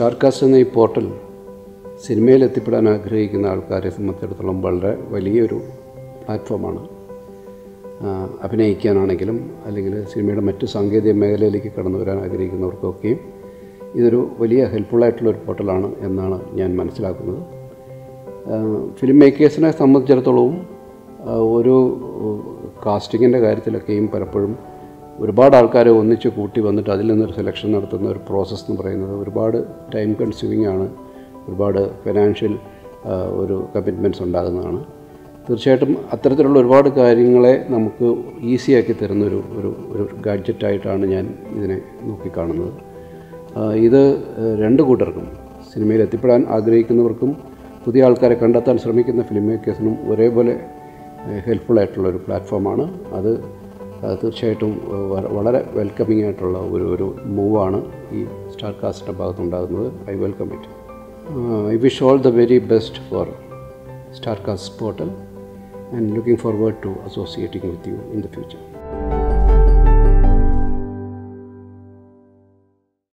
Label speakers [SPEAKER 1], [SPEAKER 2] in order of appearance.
[SPEAKER 1] star cast എന്ന ഈ portal സിനിമയിൽ എത്തിപ്പെടാൻ ആഗ്രഹിക്കുന്ന ആൾക്കാരെ സംബന്ധിച്ചിടത്തോളം വളരെ വലിയൊരു പ്ലാറ്റ്ഫോമാണ് ആ, അഭിനയിക്കാനാണെങ്കിലും അല്ലെങ്കിൽ സിനിമയുടെ മറ്റു സാങ്കേതിക മേഖലയിലേക്ക് കടന്നു വരാൻ ആഗ്രഹിക്കുന്നവർക്കൊക്കെയും ഇതൊരു വലിയ ഹെൽപ്ഫുള്ളായിട്ടുള്ള ഒരു പോർട്ടലാണ് എന്നാണ് ഞാൻ മനസ്സിലാക്കുന്നത് ഫിലിം മേക്കേഴ്സിനെ സംബന്ധിച്ചിടത്തോളവും ആ, ഒരു കാസ്റ്റിങ്ങിൻ്റെ കാര്യത്തിലൊക്കെയും പലപ്പോഴും ഒരുപാട് ആൾക്കാരെ ഒന്നിച്ച് കൂട്ടി വന്നിട്ട് അതിൽ നിന്നൊരു സെലക്ഷൻ നടത്തുന്ന ഒരു പ്രോസസ്സ് എന്ന് പറയുന്നത് ഒരുപാട് ടൈം കൺസ്യൂമിംഗ് ആണ് ഒരുപാട് ഫിനാൻഷ്യൽ ഒരു കമ്മിറ്റ്മെൻറ്റ്സ് ഉണ്ടാകുന്നതാണ് തീർച്ചയായിട്ടും അത്തരത്തിലുള്ള ഒരുപാട് കാര്യങ്ങളെ നമുക്ക് ഈസിയാക്കി തരുന്ന ഒരു ഒരു ഒരു ഗാഡ്ജറ്റായിട്ടാണ് ഞാൻ ഇതിനെ നോക്കിക്കാണുന്നത് ആ, ഇത് ഏഹ്, രണ്ട് കൂട്ടർക്കും സിനിമയിൽ എത്തിപ്പെടാൻ ആഗ്രഹിക്കുന്നവർക്കും പുതിയ ആൾക്കാരെ കണ്ടെത്താൻ ശ്രമിക്കുന്ന ഫിലിം മേക്കേഴ്സിനും ഒരേപോലെ ഹെൽപ്ഫുൾ ആയിട്ടുള്ള ഒരു പ്ലാറ്റ്ഫോമാണ് അത് ആ, തീർച്ചയായിട്ടും ഏഹ്, വ- വളരെ വെൽക്കമിങ് ആയിട്ടുള്ള ഒരു ഒരു മൂവാണ് ഈ സ്റ്റാർ കാസ്റ്റിൻ്റെ ഭാഗത്തുണ്ടാകുന്നത് I welcome it I wish all the very best for star cast portal and looking forward to associating with you in the future